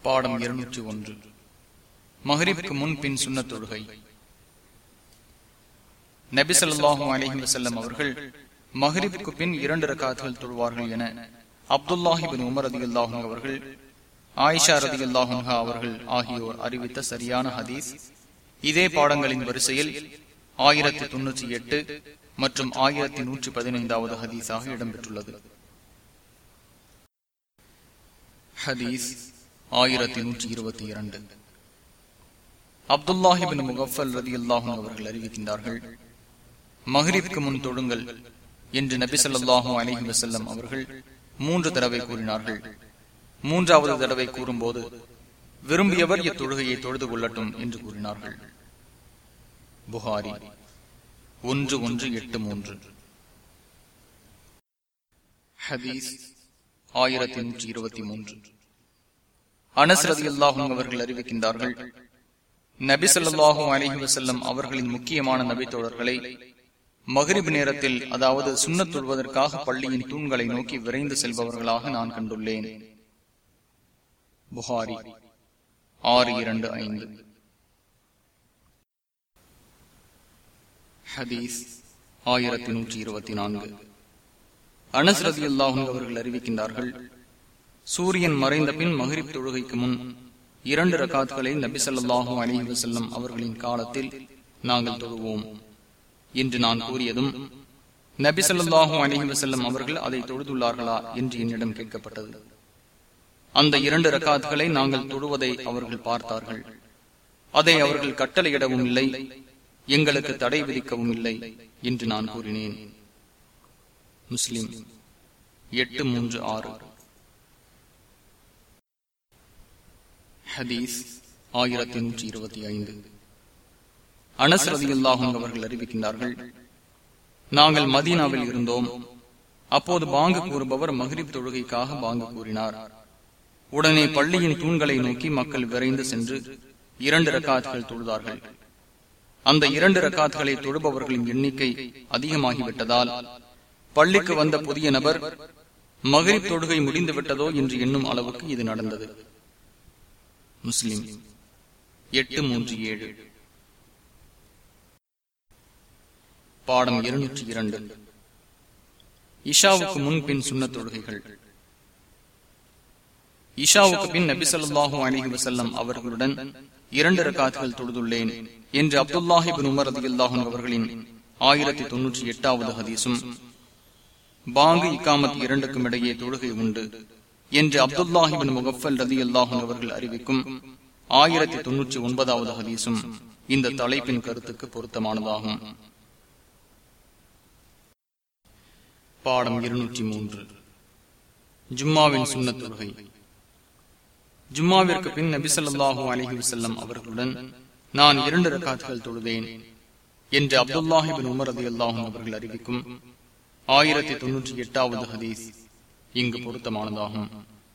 பாடம் இருநூற்றி ஒன்று மஹரிப்க்கு முன் பின் சுன்ன தொழுகை நபி ஸல்லல்லாஹு அலைஹி வஸல்லம் அவர்கள் மஹரிப்க்கு பின் இரண்டு ரக்காத்துகள் தொழுவார்கள் என அப்துல்லாஹிபின் உமர் ரதியுல்லாஹு அவர்கள் ஆயிஷா ரதியுல்லாஹு அவர்கள் ஆகியோர் அறிவித்த சரியான ஹதீஸ் இதே பாடங்களின் வரிசையில் ஆயிரத்தி தொன்னூற்றி எட்டு மற்றும் ஆயிரத்தி நூற்றி பதினைந்தாவது ஹதீஸாக இடம்பெற்றுள்ளது ஹதீஸ் ஆயிரத்தி நூற்றி இருபத்தி இரண்டு அப்துல்லாஹிபின் முகஃபல் ரதி அல்லாஹும் அவர்கள் அறிவிக்கின்றார்கள் மஹரிப்க்கு முன் தொழுங்கள் என்று நபி சொல்லாஹும் அலஹி வசல்லம் அவர்கள் மூன்று தடவை கூறினார்கள் மூன்றாவது தடவை கூறும்போது விரும்பியவர் இத்தொழுகையை தொழுது கொள்ளட்டும் என்று கூறினார்கள் புகாரி ஒன்று ஒன்று எட்டு மூன்று ஹதீஸ் ஆயிரத்தி நூற்றி இருபத்தி மூன்று அனஸ்ரதி அல்லாஹும் அவர்கள் அறிவிக்கின்றார்கள் நபி சொல்லாஹும் அலஹி வசல்லம் அவர்களின் முக்கியமான நபி தோழர்களை மகரிப் நேரத்தில் அதாவது சுண்ணத் தொழுவதற்காக பள்ளியின் தூண்களை நோக்கி விரைந்து செல்பவர்களாக நான் கண்டுள்ளேன் புகாரி ஆறு இரண்டு ஐந்து ஹதீஸ் ஆயிரத்தி நூற்றி இருபத்தி நான்கு அனஸ்ரதி அல்லாஹும் அவர்கள் அறிவிக்கின்றார்கள் சூரியன் மறைந்த பின் மஹரிப் தொழுகைக்கு முன் இரண்டு ரகாத்களை நபி சொல்லாஹு அலி வசல்லம் அவர்களின் காலத்தில் நாங்கள் தொழுவோம் என்று நான் கூறியதும் நபி சொல்லாஹு அலி வசல்லம் அவர்கள் அதை தொழுதுள்ளார்களா என்று என்னிடம் கேட்கப்பட்டது அந்த இரண்டு ரகாத்களை நாங்கள் தொழுவதை அவர்கள் பார்த்தார்கள் அதை அவர்கள் கட்டளையிடவும் இல்லை எங்களுக்கு தடை விதிக்கவும் இல்லை என்று நான் கூறினேன் முஸ்லிம் எட்டு மூன்று ஆறு ஹதீஸ் ஆயிரத்தி நூற்றி இருபத்தி ஐந்து அனசரதியுல்லாகும் அவர்கள் அறிவிக்கின்றார்கள் நாங்கள் மதீனாவில் இருந்தோம் அப்போது பாங்கு கூறுபவர் மஹரிப் தொழுகைக்காக பாங்கு கூறினார் உடனே பள்ளியின் தூண்களை நோக்கி மக்கள் விரைந்து சென்று இரண்டு ரக்காத்துகள் தொழுதார்கள் அந்த இரண்டு ரக்காத்துகளை தொழுபவர்களின் எண்ணிக்கை அதிகமாகிவிட்டதால் பள்ளிக்கு வந்த புதிய நபர் மகரிப் தொழுகை முடிந்து விட்டதோ என்று எண்ணும் அளவுக்கு இது நடந்தது முஸ்லிம் எட்டு மூன்று ஏழு பாடம் இருநூற்றி இரண்டு இஷாவுக்கு முன் பின் சுண்ண தொழுகைகள் இஷாவுக்கு பின் நபி சொல்லாஹு அலிஹி வசல்லம் அவர்களுடன் இரண்டு ரகாத்துகள் தொழுதுள்ளேன் என்று அப்துல்லாஹிபின் உமர் ரதி அல்லாஹும் அவர்களின் ஆயிரத்தி தொன்னூற்றி எட்டாவது ஹதீஸும் பாங்கு இக்காமத் இரண்டுக்கும் இடையே தொழுகை உண்டு என்று அப்துல்லாஹிபின் முகஃபல் ரதி அல்லாஹும் அவர்கள் அறிவிக்கும் ஆயிரத்தி தொன்னூற்றி ஒன்பதாவது ஹதீஸும் இந்த தலைப்பின் கருத்துக்கு பொருத்தமானதாகும் பாடம் இருநூற்றி மூன்று ஜும்மாவின் சுண்ண தொழுகை ஜும்மாவிற்கு பின் நபிசல்லாஹூ அலஹி வசல்லம் அவர்களுடன் நான் இரண்டு ரகாத்துகள் தொழுதேன் என்று அப்துல்லாஹிபின் உமர் அதி அல்லாஹும் அவர்கள் அறிவிக்கும் ஆயிரத்தி தொன்னூற்றி எட்டாவது ஹதீஸ் இங்கு பொருத்தமானதாகும்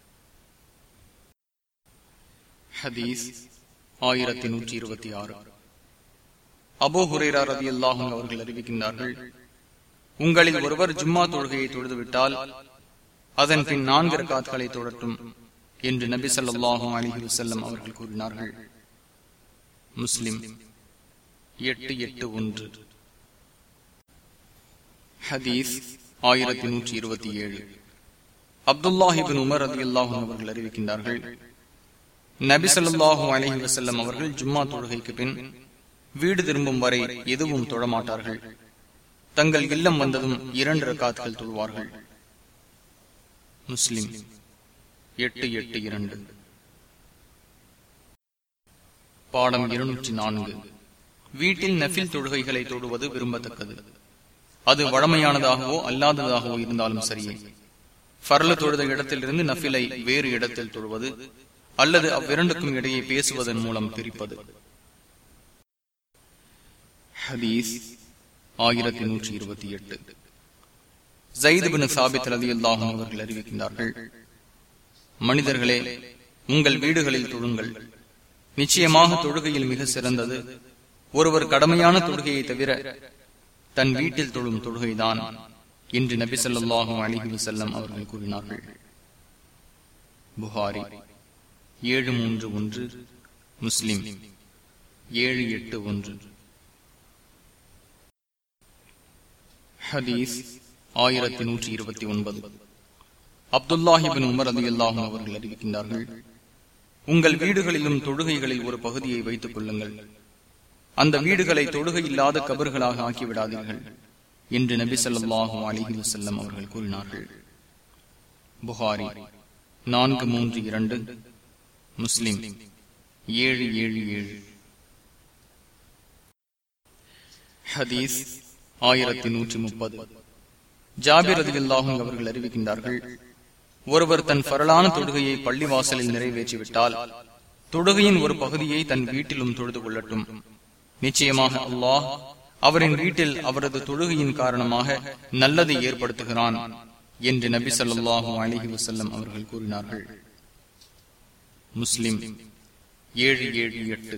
ஹதீஸ் ஆயிரத்தி நூற்றி இருபத்தி ஆறு அபோ ஹுரேரா ரதி அல்லாஹும் அவர்கள் அறிவிக்கின்றார்கள் உங்களில் ஒருவர் ஜும்மா தொழுகையை தொழுதுவிட்டால் அதன் பின் நான்கு ரகாத்களை தொடட்டும் என்று நபி சொல்லாஹும் அலிஹி வசல்லம் அவர்கள் கூறினார்கள் முஸ்லிம் எட்டு எட்டு ஒன்று ஹதீஸ் ஆயிரத்தி நூற்றி இருபத்தி ஏழு அப்துல்லாஹிபின் உமர் அதி அல்லாஹும் அவர்கள் அறிவிக்கின்றார்கள் நபி சொல்லாஹும் அலஹி வசல்லம் அவர்கள் ஜும்மா தொழுகைக்கு பின் வீடு திரும்பும் வரை எதுவும் தொழமாட்டார்கள் தங்கள் இல்லம் வந்ததும் இரண்டு ரக்காத்துகள் தொழுவார்கள் முஸ்லிம் எட்டு எட்டு இரண்டு பாடம் இருநூற்றி நான்கு வீட்டில் நஃபில் தொழுகைகளை தொடுவது விரும்பத்தக்கது அது வழமையானதாகவோ அல்லாததாகவோ இருந்தாலும் சரியே பரல தொழுத இடத்திலிருந்து நஃபிலை வேறு இடத்தில் தொழுவது அல்லது அவ்விரண்டுக்கும் இடையே பேசுவதன் மூலம் பிரிப்பது ஹதீஸ் ஆயிரத்தி நூற்றி இருபத்தி எட்டு ஜயிதுபின் சாபித் ரதி அல்லாஹும் அவர்கள் அறிவிக்கின்றார்கள் மனிதர்களே உங்கள் வீடுகளில் தொழுங்கள் நிச்சயமாக தொழுகையில் மிக சிறந்தது ஒருவர் கடமையான தொழுகையை தவிர தன் வீட்டில் தொழும் தொழுகைதான் என்று நபி ஸல்லல்லாஹு அலைஹி வஸல்லம் அவர்கள் கூறினார்கள் புகாரி ஏழு மூன்று ஒன்று முஸ்லிம் ஏழு எட்டு ஒன்று ஹதீஸ் ஆயிரத்தி நூற்றி இருபத்தி ஒன்பது அப்துல்லாஹிபின் உமர் அலி அல்லாஹும் அவர்கள் அறிவிக்கின்றார்கள் உங்கள் வீடுகளிலும் தொழுகைகளில் ஒரு பகுதியை வைத்துக் கொள்ளுங்கள் அந்த வீடுகளை தொழுகை இல்லாத கபர்களாக ஆக்கிவிடாதீர்கள் என்று நபி சொல்லாஹு அலிஹி வசல்லம் அவர்கள் கூறினார்கள் புகாரி நான்கு மூன்று இரண்டு முஸ்லிம் ஏழு ஏழு ஏழு ஹதீஸ் ஆயிரத்தி நூற்றி முப்பது ஜாபிர் அதி அல்லாஹும் அவர்கள் அறிவிக்கின்றார்கள் ஒருவர் தன் பரலான தொழுகையை பள்ளிவாசலில் நிறைவேற்றிவிட்டால் தொழுகையின் ஒரு பகுதியை தன் வீட்டிலும் தொழுது கொள்ளட்டும் நிச்சயமாக அல்லாஹ் அவரின் வீட்டில் அவரது தொழுகையின் காரணமாக நல்லதை ஏற்படுத்துகிறான் என்று நபி சொல்லாஹு அலிஹி வசல்லம் அவர்கள் கூறினார்கள் முஸ்லிம் ஏழு ஏழு எட்டு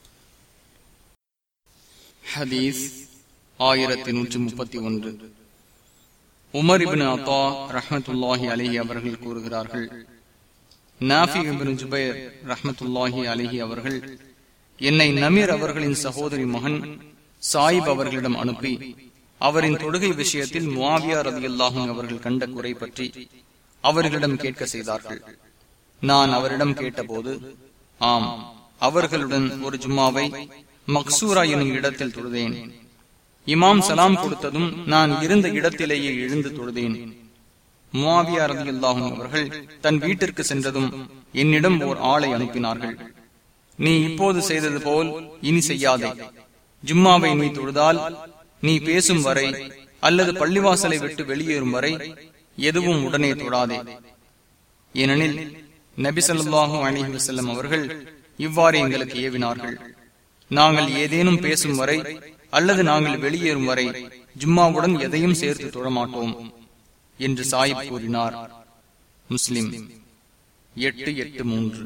ஹதீஸ் ஆயிரத்தி நூற்றி முப்பத்தி ஒன்று உமர் இபின் அத்தா ரஹமத்துல்லாஹி அலிஹி அவர்கள் கூறுகிறார்கள் நாஃபி இபின் ஜுபைர் ரஹமத்துல்லாஹி அலிஹி அவர்கள் என்னை நமீர் அவர்களின் சகோதரி மகன் சாயிப் அவர்களிடம் அனுப்பி அவரின் தொழுகை விஷயத்தில் முவாவியா ரதி அல்லாஹும் அவர்கள் கண்ட குறை பற்றி அவர்களிடம் கேட்க செய்தார்கள் நான் அவரிடம் கேட்டபோது ஆம் அவர்களுடன் ஒரு ஜும்மாவை மக்சூரா எனும் இடத்தில் தொழுதேன் இமாம் சலாம் கொடுத்ததும் நான் இருந்த இடத்திலேயே எழுந்து தொழுதேன் முவாவியா ரதி அல்லாஹும் அவர்கள் தன் வீட்டிற்கு சென்றதும் என்னிடம் ஓர் ஆளை அனுப்பினார்கள் நீ இப்போது செய்தது போல் இனி செய்யாதே ஜும்மாவை நீ தொழுதால் நீ பேசும் வரை அல்லது பள்ளிவாசலை விட்டு வெளியேறும் வரை எதுவும் உடனே தொடாதே ஏனெனில் நபிசல்லாஹு அலிஹி வசல்லம் அவர்கள் இவ்வாறு எங்களுக்கு ஏவினார்கள் நாங்கள் ஏதேனும் பேசும் வரை அல்லது நாங்கள் வெளியேறும் வரை ஜும்மாவுடன் எதையும் சேர்த்து தொழமாட்டோம் என்று சாயிப் கூறினார் முஸ்லிம் எட்டு எட்டு மூன்று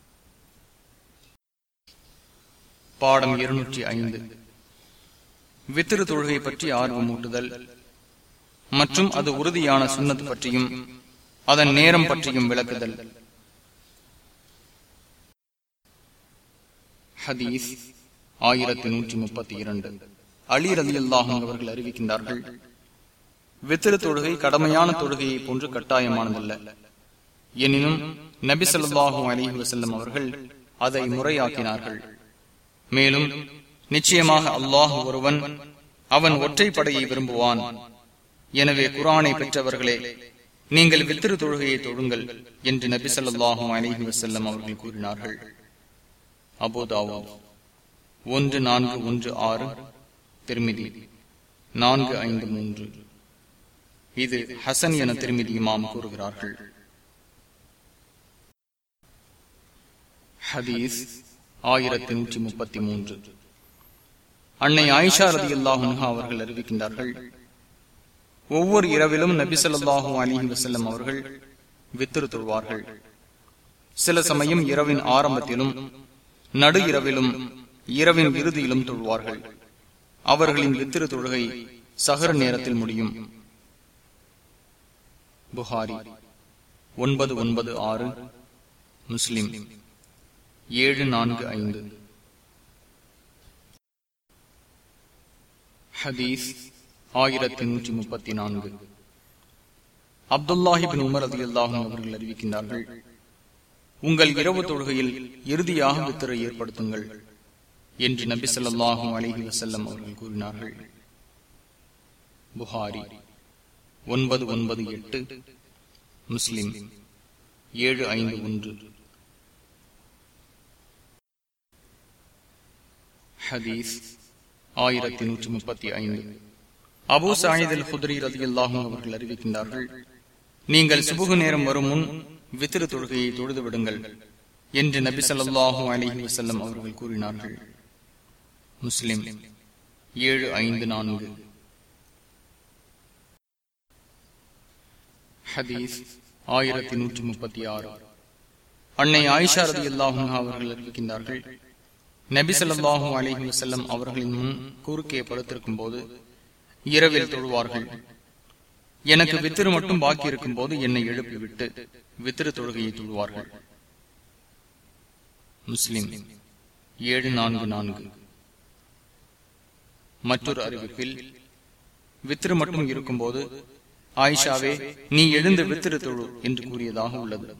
பாடம் இருநூற்றி ஐந்து வித்திரு தொழுகை பற்றி ஆர்வம் ஊட்டுதல் மற்றும் அது உறுதியான சுண்ணத்து பற்றியும் அதன் நேரம் பற்றியும் விளக்குதல் ஹதீஸ் ஆயிரத்தி நூற்றி முப்பத்தி இரண்டு அலி ரதி அல்லாஹும் அவர்கள் அறிவிக்கின்றார்கள் வித்திரு தொழுகை கடமையான தொழுகையை போன்று கட்டாயமானதல்ல எனினும் நபி சொல்லாஹு அலிஹி வசல்லம் அவர்கள் அதை முறையாக்கினார்கள் மேலும் நிச்சயமாக அல்லாஹ் ஒருவன் அவன் ஒற்றைப்படையை விரும்புவான் எனவே குரானை பெற்றவர்களே நீங்கள் வித்திரு தொழுகையை தொழுங்கள் என்று நபி சொல்லாஹும் அலிஹி வசல்லம் அவர்கள் கூறினார்கள் அபோதாவோ ஒன்று நான்கு ஒன்று ஆறு திருமிதி நான்கு ஐந்து மூன்று இது ஹசன் என திருமிதி இமாம் கூறுகிறார்கள் ஹதீஸ் ஆயிரத்தி நூற்றி முப்பத்தி மூன்று அன்னை ஆயிஷா ரதி அல்லாஹுன்ஹா அவர்கள் அறிவிக்கின்றார்கள் ஒவ்வொரு இரவிலும் நபிசல்லாஹூ அலிஹி வசல்லம் அவர்கள் வித்திரு தொழுவார்கள் சில சமயம் இரவின் ஆரம்பத்திலும் நடு இரவிலும் இரவின் இறுதியிலும் தொழுவார்கள் அவர்களின் வித்திரு தொழுகை சகர நேரத்தில் முடியும் புகாரி ஒன்பது ஒன்பது ஆறு முஸ்லிம் ஏழு நான்கு ஐந்து ஹதீஸ் ஆயிரத்தி நூற்றி முப்பத்தி நான்கு அப்துல்லாஹிபின் உமர் அதி அல்லாஹும் அவர்கள் அறிவிக்கின்றார்கள் உங்கள் இரவு தொழுகையில் இறுதியாக வித்திரை ஏற்படுத்துங்கள் என்று நபி சொல்லாஹும் அலிஹி வசல்லம் அவர்கள் கூறினார்கள் புகாரி ஒன்பது ஒன்பது எட்டு முஸ்லிம் ஏழு ஐந்து ஒன்று ஹதீஸ் ஆயிரத்தி நூற்றி முப்பத்தி ஐந்து அபு சாயிதில் குதிரி ரதி அல்லாஹும் அவர்கள் அறிவிக்கின்றார்கள் நீங்கள் சுபுகு நேரம் வரும் முன் வித்திரு தொழுகையை தொழுது விடுங்கள் என்று நபி சொல்லாஹு அலிஹி வசல்லம் அவர்கள் கூறினார்கள் முஸ்லிம் ஏழு ஐந்து நான்கு ஹதீஸ் ஆயிரத்தி நூற்றி முப்பத்தி ஆறு அன்னை ஆயிஷா ரதி அல்லாஹும் அவர்கள் அறிவிக்கின்றார்கள் நபி சொல்லாஹும் அலிஹி வசல்லம் அவர்களின் முன் குறுக்கே படுத்திருக்கும் போது இரவில் தொழுவார்கள் எனக்கு வித்திரு மட்டும் பாக்கி இருக்கும் போது என்னை எழுப்பிவிட்டு வித்திரு தொழுகையை தொழுவார்கள் முஸ்லிம் ஏழு நான்கு நான்கு மற்றொரு அறிவிப்பில் வித்திரு மட்டும் இருக்கும்போது ஆயிஷாவே நீ எழுந்து வித்திரு தொழு என்று கூறியதாக உள்ளது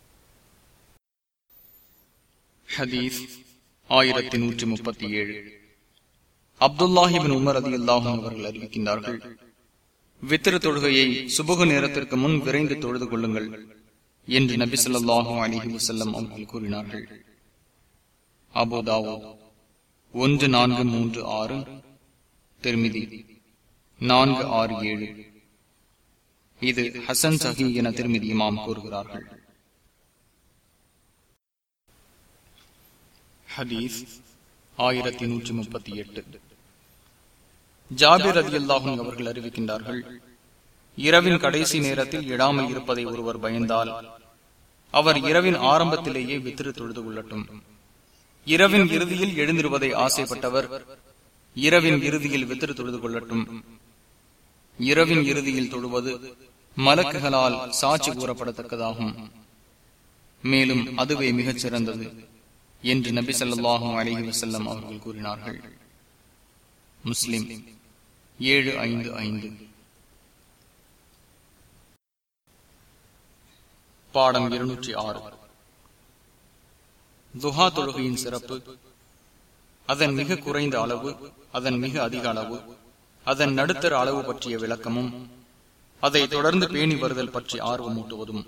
ஹதீஸ் ஆயிரத்தி நூற்றி முப்பத்தி ஏழு அப்துல்லாஹிபின் உமர் அதி அல்லாஹும் அவர்கள் அறிவிக்கின்றார்கள் வித்திரு தொழுகையை சுபகு நேரத்திற்கு முன் விரைந்து தொழுது கொள்ளுங்கள் என்று நபி சொல்லாஹும் அலிஹி வசல்லம் அவர்கள் கூறினார்கள் அபோதாவோ ஒன்று நான்கு மூன்று ஆறு திருமிதி நான்கு ஆறு ஏழு இது ஹசன் சஹி என திருமதி இமாம் கூறுகிறார்கள் ஹதீஸ் ஆயிரத்தி நூற்றி முப்பத்தி எட்டு ஜாபிர் அதி அல்லாஹும் அவர்கள் அறிவிக்கின்றார்கள் இரவின் கடைசி நேரத்தில் இடாமல் இருப்பதை ஒருவர் பயந்தால் அவர் இரவின் ஆரம்பத்திலேயே வித்திரு தொழுது கொள்ளட்டும் இரவின் இறுதியில் எழுந்திருவதை ஆசைப்பட்டவர் இரவின் இறுதியில் வித்திரு தொழுது கொள்ளட்டும் இரவின் இறுதியில் தொழுவது மலக்குகளால் சாட்சி கூறப்படத்தக்கதாகும் மேலும் அதுவே மிகச் சிறந்தது என்று நபி சொல்லாஹும் அலிஹி வசல்லம் அவர்கள் கூறினார்கள் முஸ்லிம் ஏழு ஐந்து ஐந்து பாடம் இருநூற்றி ஆறு துஹா தொழுகையின் சிறப்பு அதன் மிக குறைந்த அளவு அதன் மிக அதிக அளவு அதன் நடுத்தர அளவு பற்றிய விளக்கமும் அதை தொடர்ந்து பேணி வருதல் பற்றி ஆர்வமூட்டுவதும்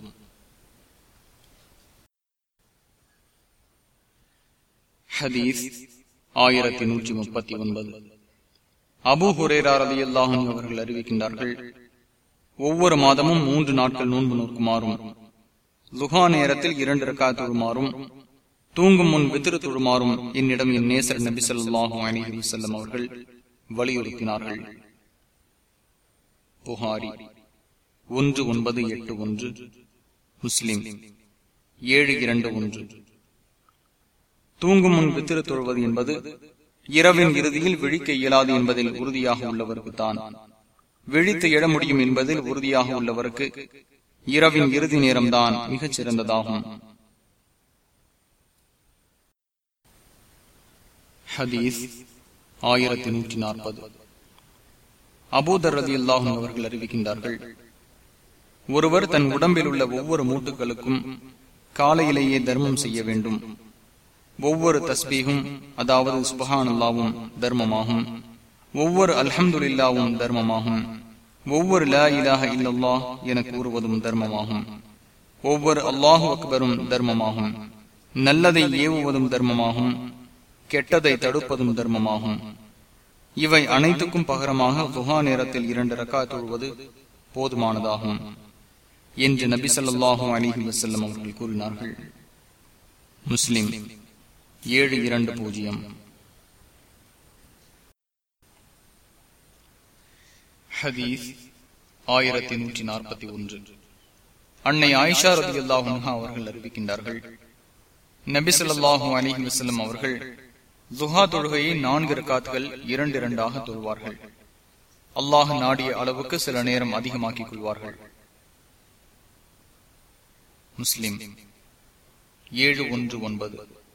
ஹதீஸ் ஆயிரத்தி நூற்றி முப்பத்தி ஒன்பது அபு ஹுரேரார் அலி அல்லாஹும் அவர்கள் அறிவிக்கின்றார்கள் ஒவ்வொரு மாதமும் மூன்று நாட்கள் நோன்பு நோக்குமாறும் லுகா நேரத்தில் இரண்டு ரக்கா தொழுமாறும் தூங்கும் முன் வித்திரு தொழுமாறும் என்னிடம் என் நேசர் நபி சொல்லாஹும் அலிஹி வசல்லம் அவர்கள் வலியுறுத்தினார்கள் புகாரி ஒன்று ஒன்பது எட்டு ஒன்று முஸ்லிம் ஏழு இரண்டு ஒன்று தூங்கும் முன் வித்திரு தொழுவது என்பது இரவின் இறுதியில் விழிக்க இயலாது என்பதில் உறுதியாக உள்ளவருக்கு தான் விழித்து எழ முடியும் என்பதில் உறுதியாக உள்ளவருக்கு இரவின் இறுதி நேரம்தான் மிகச் சிறந்ததாகும் ஹதீஸ் ஆயிரத்தி நூற்றி நாற்பது அபூதர் ரதி அல்லாஹும் அவர்கள் அறிவிக்கின்றார்கள் ஒருவர் தன் உடம்பில் உள்ள ஒவ்வொரு மூட்டுகளுக்கும் காலையிலேயே தர்மம் செய்ய வேண்டும் ஒவ்வொரு தஸ்பீகும் அதாவது சுபஹானுல்லாவும் தர்மமாகும் ஒவ்வொரு அல்ஹம்துல்லாவும் தர்மமாகும் ஒவ்வொரு லா இலாக இல்லல்லா என கூறுவதும் தர்மமாகும் ஒவ்வொரு அல்லாஹு அக்பரும் தர்மமாகும் நல்லதை ஏவுவதும் தர்மமாகும் கெட்டதை தடுப்பதும் தர்மமாகும் இவை அனைத்துக்கும் பகரமாக துஹா நேரத்தில் இரண்டு ரக்கா தொழுவது போதுமானதாகும் என்று நபி சொல்லாஹும் அலிஹி வசல்லம் அவர்கள் கூறினார்கள் முஸ்லிம் ஏழு இரண்டு பூஜ்ஜியம் ஹதீஸ் ஆயிரத்தி நூற்றி நாற்பத்தி ஒன்று அன்னை ஆயிஷா ரதி அல்லாஹும் அவர்கள் அறிவிக்கின்றார்கள் நபி சொல்லாஹூ அலிஹி வசல்லம் அவர்கள் துஹா தொழுகையை நான்கு ரக்காத்துகள் இரண்டு இரண்டாக தொழுவார்கள் அல்லாஹ் நாடிய அளவுக்கு சில நேரம் அதிகமாக்கிக் கொள்வார்கள் முஸ்லிம் ஏழு ஒன்று ஒன்பது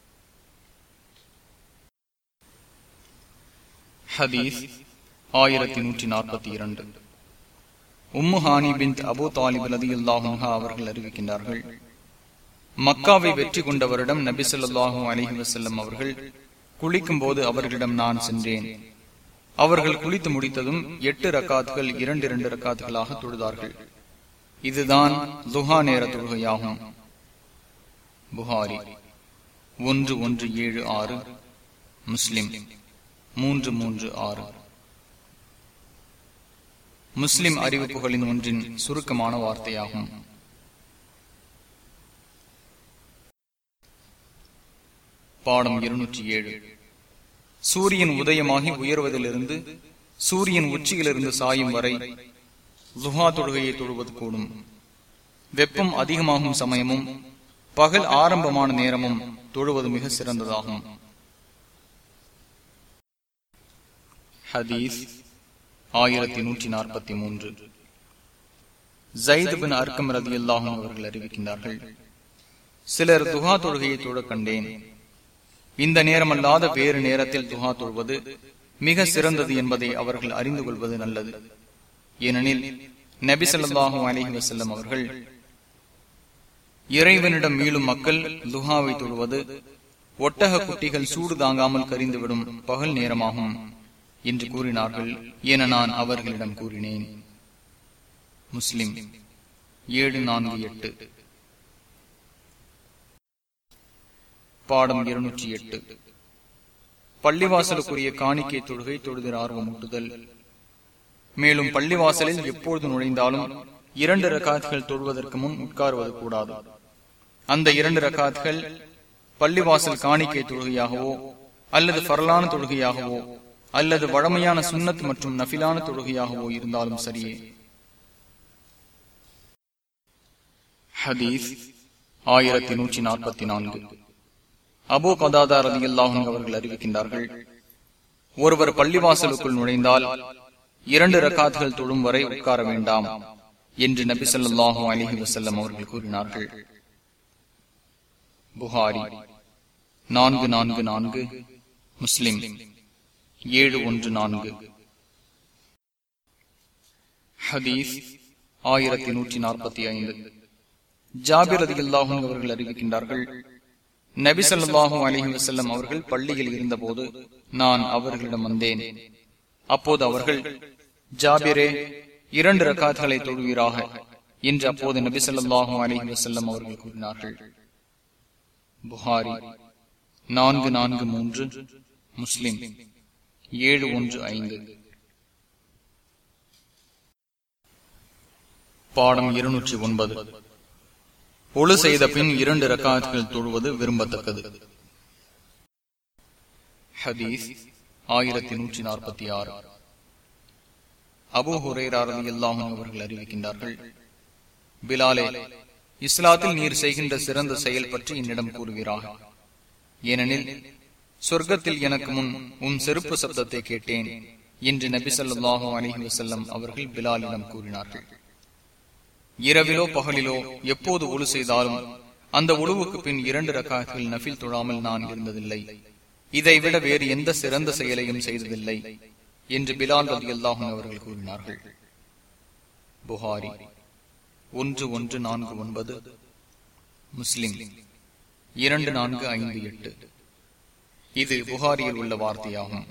ஹதீஸ் ஆயிரத்தி நூற்றி நாற்பத்தி இரண்டு உம்மு ஹானி பின் அபு தாலிப் ரதி அல்லாஹா அவர்கள் அறிவிக்கின்றார்கள் மக்காவை வெற்றி கொண்டவரிடம் நபி சொல்லாஹு அலிஹி வசல்லம் அவர்கள் குளிக்கும் போது அவர்களிடம் நான் சென்றேன் அவர்கள் குளித்து முடித்ததும் எட்டு ரக்காத்துகள் இரண்டு இரண்டு ரக்காத்துகளாக தொழுதார்கள் இதுதான் துஹா நேர தொழுகையாகும் புகாரி ஒன்று ஒன்று ஏழு ஆறு முஸ்லிம் மூன்று மூன்று ஆறு முஸ்லிம் அறிவிப்புகளின் ஒன்றின் சுருக்கமான வார்த்தையாகும் பாடம் இருநூற்றி ஏழு சூரியன் உதயமாகி உயர்வதிலிருந்து சூரியன் உச்சியிலிருந்து சாயும் வரை லுஹா தொழுகையை தொழுவது கூடும் வெப்பம் அதிகமாகும் சமயமும் பகல் ஆரம்பமான நேரமும் தொழுவது மிக சிறந்ததாகும் ஹதீஸ் ஆயிரத்தி நூற்றி நாற்பத்தி மூன்று ஜயித் பின் அர்க்கம் ரதி அல்லாஹும் அவர்கள் அறிவிக்கின்றார்கள் சிலர் துகா தொழுகையை தொழ கண்டேன் இந்த நேரமல்லாத வேறு நேரத்தில் துஹா தொழுவது மிக சிறந்தது என்பதை அவர்கள் அறிந்து கொள்வது நல்லது ஏனெனில் நபி ஸல்லல்லாஹு அலைஹி வஸல்லம் அவர்கள் இறைவனிடம் மீளும் மக்கள் துஹாவை தொழுவது ஒட்டக குட்டிகள் சூடு தாங்காமல் கரிந்துவிடும் பகல் நேரமாகும் என்று கூறினார்கள் என நான் அவர்களிடம் கூறினேன் முஸ்லிம் ஏழு நான்கு எட்டு பாடம் இருநூற்றி எட்டு பள்ளிவாசலுக்குரிய காணிக்கை தொழுகை தொழுதில் ஆர்வம் ஊட்டுதல் மேலும் பள்ளிவாசலில் எப்பொழுது நுழைந்தாலும் இரண்டு ரகாத்கள் தொழுவதற்கு முன் உட்காருவது கூடாது அந்த இரண்டு ரகாத்கள் பள்ளிவாசல் காணிக்கை தொழுகையாகவோ அல்லது பரலான தொழுகையாகவோ அல்லது வழமையான சுன்னத் மற்றும் நபிலான தொழுகையாகவோ இருந்தாலும் சரியே ஹதீஸ் ஆயிரத்தி நூற்றி நாற்பத்தி நான்கு அபோ கதாதா ரதி அவர்கள் அறிவிக்கின்றார்கள் ஒருவர் பள்ளிவாசலுக்குள் நுழைந்தால் இரண்டு ரக்காத்துகள் தொழும் வரை உட்கார வேண்டாம் என்று நபி சொல்லாஹு அலிஹி வசல்லம் அவர்கள் கூறினார்கள் புகாரி நான்கு நான்கு நான்கு முஸ்லிம் ஏழு ஒன்று நான்கு ஹதீஸ் ஆயிரத்தி நூற்றி நாற்பத்தி ஐந்து ஜாபிர் அதி அவர்கள் அறிவிக்கின்றார்கள் நபி சொல்லாஹு அலிஹி வசல்லம் அவர்கள் பள்ளியில் இருந்தபோது நான் அவர்களிடம் வந்தேன் அப்போது அவர்கள் ஜாபிரே இரண்டு ரக்காத்களை தொழுவீராக என்று அப்போது நபி சொல்லாஹு அலிஹி வசல்லம் அவர்கள் கூறினார்கள் புகாரி நான்கு நான்கு மூன்று முஸ்லிம் ஏழு ஒன்று ஐந்து பாடம் இருநூற்றி ஒன்பது ஒழு செய்த பின் இரண்டு ரக்காத்துகள் தொழுவது விரும்பத்தக்கது ஹதீஸ் ஆயிரத்தி நூற்றி நாற்பத்தி ஆறு அபு ஹுரேராரதி அல்லாஹும் அவர்கள் அறிவிக்கின்றார்கள் பிலாலே இஸ்லாத்தில் நீர் செய்கின்ற சிறந்த செயல் பற்றி என்னிடம் கூறுகிறார் ஏனெனில் சொர்க்கத்தில் எனக்கு முன் உன் செருப்பு சப்தத்தை கேட்டேன் என்று நபி சொல்லாஹு அலிஹி வசல்லம் அவர்கள் பிலாலிடம் கூறினார்கள் இரவிலோ பகலிலோ எப்போது ஒழு செய்தாலும் அந்த உழுவுக்கு பின் இரண்டு ரக்காய்கள் நபில் தொழாமல் நான் இருந்ததில்லை இதைவிட வேறு எந்த சிறந்த செயலையும் செய்ததில்லை என்று பிலால் ரதி அல்லாஹும் அவர்கள் கூறினார்கள் புகாரி ஒன்று ஒன்று நான்கு ஒன்பது முஸ்லிம் இரண்டு நான்கு ஐந்து எட்டு இது புகாரியில் உள்ள வார்த்தையாகும்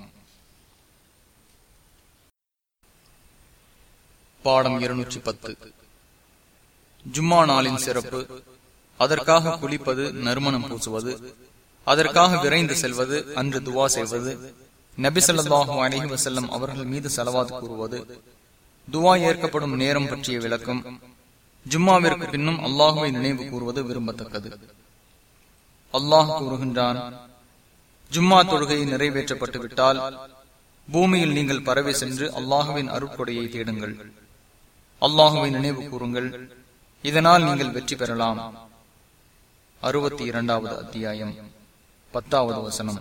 பாடம் இருநூற்றி பத்து ஜும்மா நாளின் சிறப்பு அதற்காக குளிப்பது நறுமணம் பூசுவது அதற்காக விரைந்து செல்வது அன்று துவா செய்வது நபிசல்லாஹு அலிஹி வசல்லம் அவர்கள் மீது செலவாது கூறுவது துவா ஏற்கப்படும் நேரம் பற்றிய விளக்கம் ஜும்மாவிற்கு பின்னும் அல்லாஹுவை நினைவு கூறுவது விரும்பத்தக்கது அல்லாஹ் கூறுகின்றான் ஜும்மா தொழுகை நிறைவேற்றப்பட்டு விட்டால் பூமியில் நீங்கள் பரவி சென்று அல்லாஹுவின் அருட்கொடையை தேடுங்கள் அல்லாஹுவை நினைவு கூறுங்கள் இதனால் நீங்கள் வெற்றி பெறலாம் அறுபத்தி இரண்டாவது அத்தியாயம் பத்தாவது வசனம்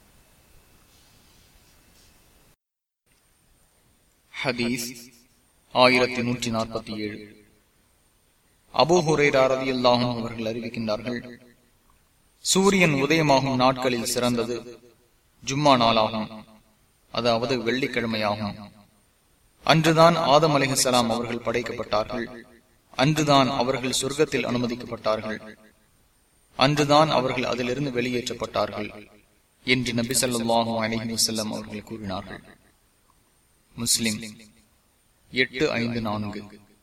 ஹதீஸ் ஆயிரத்தி நூற்றி நாற்பத்தி ஏழு அபூஹுரேராரதி அல்லாஹும் அவர்கள் அறிவிக்கின்றார்கள் சூரியன் உதயமாகும் நாட்களில் சிறந்தது ஜும்மா நாளாகும் அதாவது வெள்ளிக்கிழமையாகும் அன்றுதான் ஆதம் அலிஹலாம் அவர்கள் படைக்கப்பட்டார்கள் அன்றுதான் அவர்கள் சொர்க்கத்தில் அனுமதிக்கப்பட்டார்கள் அன்றுதான் அவர்கள் அதிலிருந்து வெளியேற்றப்பட்டார்கள் என்று நபி சொல்லாஹு அலஹி வசல்லம் அவர்கள் கூறினார்கள் முஸ்லிம் எட்டு ஐந்து நான்கு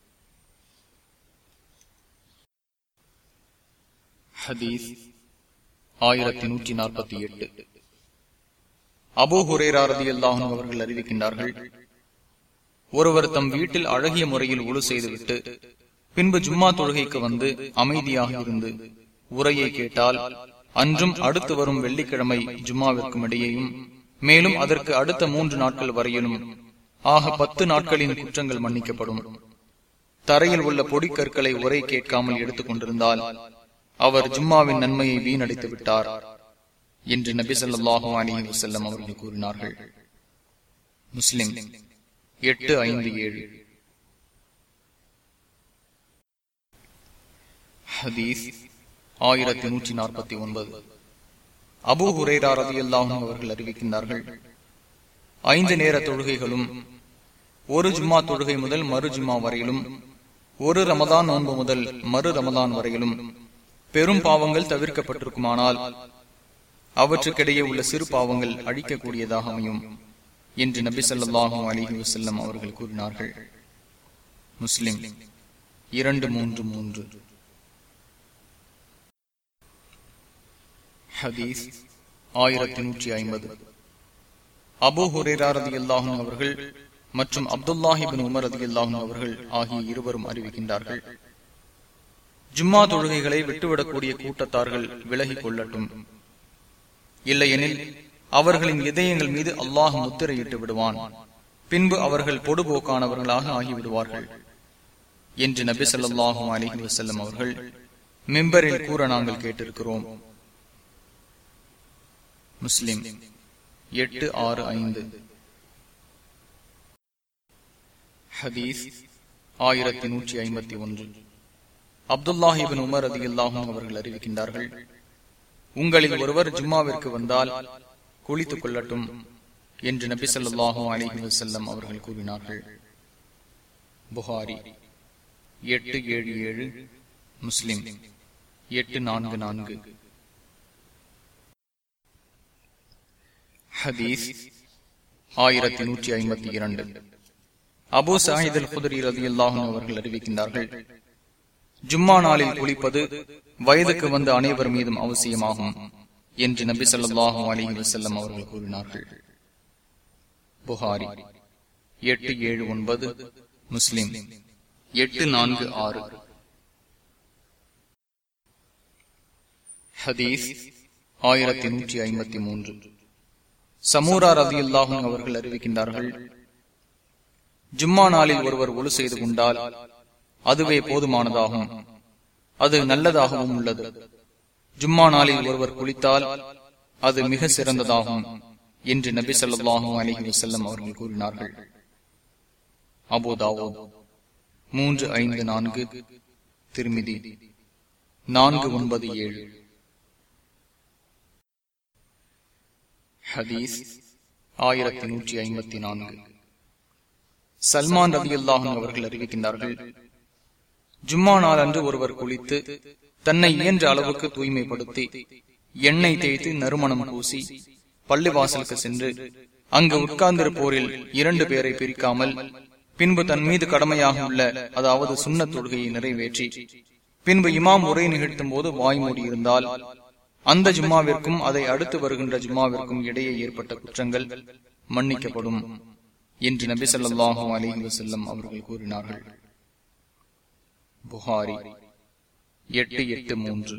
ஹதீஸ் ஆயிரத்தி நூற்றி நாற்பத்தி எட்டு அபோ ஹுரேராரதி அல்லாஹும் அவர்கள் அறிவிக்கின்றார்கள் ஒருவர் தம் வீட்டில் அழகிய முறையில் உழு செய்துவிட்டு பின்பு ஜும்மா தொழுகைக்கு வந்து அமைதியாக இருந்து உரையை கேட்டால் அன்றும் அடுத்து வரும் வெள்ளிக்கிழமை ஜும்மாவிற்கும் இடையேயும் மேலும் அதற்கு அடுத்த மூன்று நாட்கள் வரையிலும் ஆக பத்து நாட்களின் குற்றங்கள் மன்னிக்கப்படும் தரையில் உள்ள பொடிக்கற்களை உரை கேட்காமல் எடுத்துக் கொண்டிருந்தால் அவர் ஜும்மாவின் நன்மையை வீணடித்து விட்டார் என்று நபி சொல்லாஹு அலி வசல்லம் அவர்கள் கூறினார்கள் முஸ்லிம் எட்டு ஐந்து ஏழு ஹதீஸ் ஆயிரத்தி நூற்றி நாற்பத்தி ஒன்பது அபு ஹுரேரா ரதி அல்லாஹும் அவர்கள் அறிவிக்கின்றார்கள் ஐந்து நேர தொழுகைகளும் ஒரு ஜும்மா தொழுகை முதல் மறு ஜும்மா வரையிலும் ஒரு ரமதான் நோன்பு முதல் மறு ரமதான் வரையிலும் பெரும் பாவங்கள் தவிர்க்கப்பட்டிருக்குமானால் அவற்றுக்கிடையே உள்ள சிறு பாவங்கள் அழிக்கக்கூடியதாக அமையும் என்று நபி சொல்லாஹும் அலிஹி வசல்லம் அவர்கள் கூறினார்கள் முஸ்லிம் இரண்டு மூன்று மூன்று ஹதீஸ் ஆயிரத்தி நூற்றி ஐம்பது அபு ஹுரேராரதி அல்லாஹும் அவர்கள் மற்றும் அப்துல்லாஹிபின் உமர் அதி அல்லாஹும் அவர்கள் ஆகிய இருவரும் அறிவிக்கின்றார்கள் ஜும்மா தொழுகைகளை விட்டுவிடக்கூடிய கூட்டத்தார்கள் விலகிக் கொள்ளட்டும் இல்லையெனில் அவர்களின் இதயங்கள் மீது அல்லாஹ் முத்திரையிட்டு விடுவான் பின்பு அவர்கள் பொடுபோக்கானவர்களாக ஆகிவிடுவார்கள் என்று நபி சொல்லாஹும் அலிஹி வசல்லம் அவர்கள் மிம்பரில் கூற நாங்கள் கேட்டிருக்கிறோம் முஸ்லிம் எட்டு ஆறு ஐந்து ஹதீஸ் ஆயிரத்தி நூற்றி ஐம்பத்தி ஒன்று அப்துல்லாஹிபின் உமர் அதி அல்லாஹும் அவர்கள் அறிவிக்கின்றார்கள் உங்களில் ஒருவர் ஜும்மாவிற்கு வந்தால் குளித்துக் கொள்ளட்டும் என்று நபி சொல்லாஹும் அலிஹி வசல்லம் அவர்கள் கூறினார்கள் புகாரி எட்டு ஏழு ஏழு முஸ்லிம் எட்டு நான்கு நான்கு ஹதீஸ் ஆயிரத்தி நூற்றி ஐம்பத்தி இரண்டு அபு சாயித் அல் குதிரி ரதி அல்லாஹும் அவர்கள் அறிவிக்கின்றார்கள் ஜும்மா நாளில் குளிப்பது வயதுக்கு வந்த அனைவர் மீதும் அவசியமாகும் என்று நபி சொல்லாஹும் அலிஹி வசல்லம் அவர்கள் கூறினார்கள் புகாரி எட்டு ஏழு ஒன்பது முஸ்லிம் எட்டு நான்கு ஆறு ஹதீஸ் ஆயிரத்தி நூற்றி ஐம்பத்தி மூன்று சமூரா ரதி அல்லாஹும் அவர்கள் அறிவிக்கின்றார்கள் ஜும்மா நாளில் ஒருவர் ஒழு செய்து கொண்டால் அதுவே போதுமானதாகும் அது நல்லதாகவும் உள்ளது ஜும்மா நாளில் ஒருவர் குளித்தால் அது மிக சிறந்ததாகும் என்று நபி சொல்லாஹும் அலிஹி வசல்லம் அவர்கள் கூறினார்கள் அபோதாவோ மூன்று ஐந்து நான்கு திருமிதி நான்கு ஒன்பது ஏழு ஹதீஸ் ஆயிரத்தி நூற்றி ஐம்பத்தி நான்கு சல்மான் ரவி அல்லாஹும் அவர்கள் அறிவிக்கின்றார்கள் ஜும்மா நாள் அன்று ஒருவர் குளித்து தன்னை இயன்ற அளவுக்கு தூய்மைப்படுத்தி எண்ணெய் தேய்த்து நறுமணம் பூசி பள்ளிவாசலுக்கு சென்று அங்கு உட்கார்ந்திருப்போரில் இரண்டு பேரை பிரிக்காமல் பின்பு தன் மீது கடமையாக உள்ள அதாவது சுண்ண தொழுகையை நிறைவேற்றி பின்பு இமாம் உரை நிகழ்த்தும் போது வாய்மூடி இருந்தால் அந்த ஜும்மாவிற்கும் அதை அடுத்து வருகின்ற ஜும்மாவிற்கும் இடையே ஏற்பட்ட குற்றங்கள் மன்னிக்கப்படும் என்று நபி சொல்லாஹு அலிஹி வசல்லம் அவர்கள் கூறினார்கள் புகாரி எட்டு எட்டு மூன்று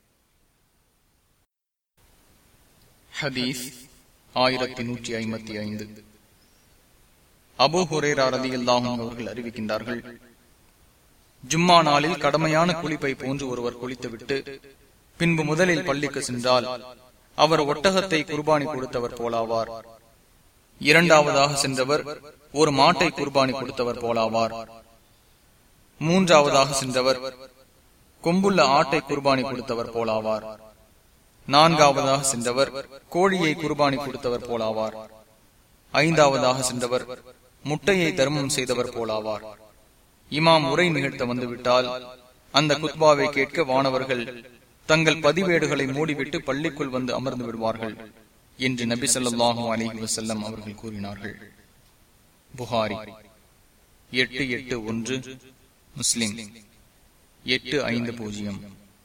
ஹதீஸ் ஆயிரத்தி நூற்றி ஐம்பத்தி ஐந்து அபு ஹுரேரா ரதி அல்லாஹும் அவர்கள் அறிவிக்கின்றார்கள் ஜும்மா நாளில் கடமையான குளிப்பை போன்று ஒருவர் குளித்துவிட்டு பின்பு முதலில் பள்ளிக்கு சென்றால் அவர் ஒட்டகத்தை குர்பானி கொடுத்தவர் போலாவார் இரண்டாவதாக சென்றவர் ஒரு மாட்டை குர்பானி கொடுத்தவர் போலாவார் மூன்றாவதாக சென்றவர் கொம்புள்ள ஆட்டை குர்பானி கொடுத்தவர் போலாவார் நான்காவதாக சென்றவர் கோழியை குர்பானி கொடுத்தவர் போலாவார் ஐந்தாவதாக சென்றவர் முட்டையை தர்மம் செய்தவர் போலாவார் இமாம் உரை நிகழ்த்த வந்துவிட்டால் அந்த குத்பாவை கேட்க வானவர்கள் தங்கள் பதிவேடுகளை மூடிவிட்டு பள்ளிக்குள் வந்து அமர்ந்து விடுவார்கள் என்று நபி சொல்லாஹு அலிஹி வசல்லம் அவர்கள் கூறினார்கள் புகாரி எட்டு எட்டு ஒன்று முஸ்லிம் எட்டு ஐந்து பூஜ்ஜியம்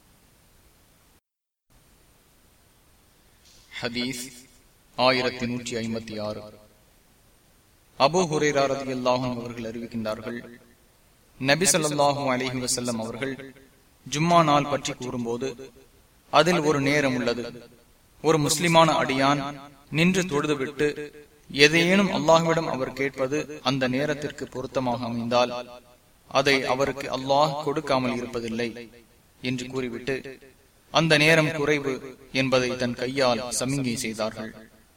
ஹதீஸ் ஆயிரத்தி நூற்றி ஐம்பத்தி ஆறு அபு ஹுரேராரதி அல்லாஹும் அவர்கள் அறிவிக்கின்றார்கள் நபி சொல்லாஹும் அலிஹி வசல்லம் அவர்கள் ஜும்மா நாள் பற்றி கூறும்போது அதில் ஒரு நேரம் உள்ளது ஒரு முஸ்லிமான அடியான் நின்று தொழுதுவிட்டு எதையேனும் அல்லாஹ்விடம் அவர் கேட்பது அந்த நேரத்திற்கு பொருத்தமாக அமைந்தால் அதை அவருக்கு அல்லாஹ் கொடுக்காமல் இருப்பதில்லை என்று கூறிவிட்டு அந்த நேரம் குறைவு என்பதை தன் கையால் சமிங்கை செய்தார்கள்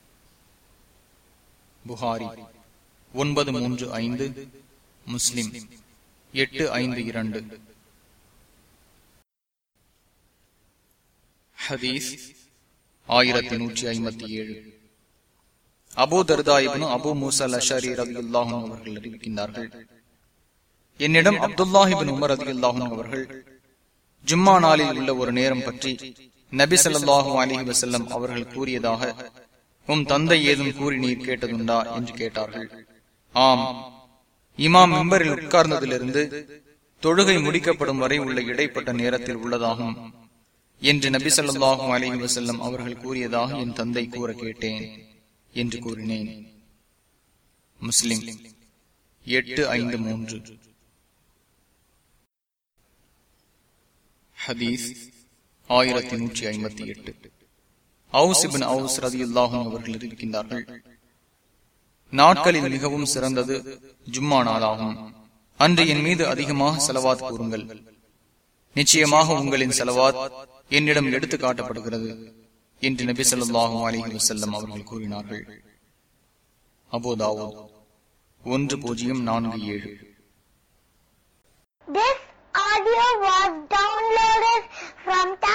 புகாரி ஒன்பது மூன்று ஐந்து முஸ்லிம் எட்டு ஐந்து இரண்டு ஹதீஸ் ஆயிரத்தி நூற்றி ஐம்பத்தி ஏழு அபு தர்தாயிபனு அபு மூசல் அஷாரி ரவி அல்லாஹும் அவர்கள் அறிவிக்கின்றார்கள் என்னிடம் அப்துல்லாஹிபின் உமர் ரதி அல்லாஹும் அவர்கள் ஜும்மா நாளில் உள்ள ஒரு நேரம் பற்றி நபி ஸல்லல்லாஹு அலிஹி வசல்லம் அவர்கள் கூறியதாக உம் தந்தை ஏதும் கூறி நீர் கேட்டதுண்டா என்று கேட்டார்கள் ஆம் இமாம் மெம்பரில் உட்கார்ந்ததிலிருந்து தொழுகை முடிக்கப்படும் வரை உள்ள இடைப்பட்ட நேரத்தில் உள்ளதாகும் என்று நபி ஸல்லல்லாஹு அலிஹி வசல்லம் அவர்கள் கூறியதாக என் தந்தை கூற கேட்டேன் என்று கூறினேன் முஸ்லிம் எட்டு ஐந்து மூன்று ஹதீஸ் ஆயிரத்தி நூற்றி ஐம்பத்தி எட்டு அவுசிபின் அவுஸ் ரதி அல்லாஹும் அவர்கள் இருக்கின்றார்கள் நாட்களில் மிகவும் சிறந்தது ஜும்மா நாளாகும் அன்று என் மீது அதிகமாக செலவாத் கூறுங்கள் நிச்சயமாக உங்களின் செலவாத் என்னிடம் எடுத்து காட்டப்படுகிறது என்று நபி சொல்லாஹு அலிஹி வசல்லம் அவர்கள் கூறினார்கள் அபோதாவோ ஒன்று பூஜ்ஜியம் நான்கு ஏழு This audio was downloaded from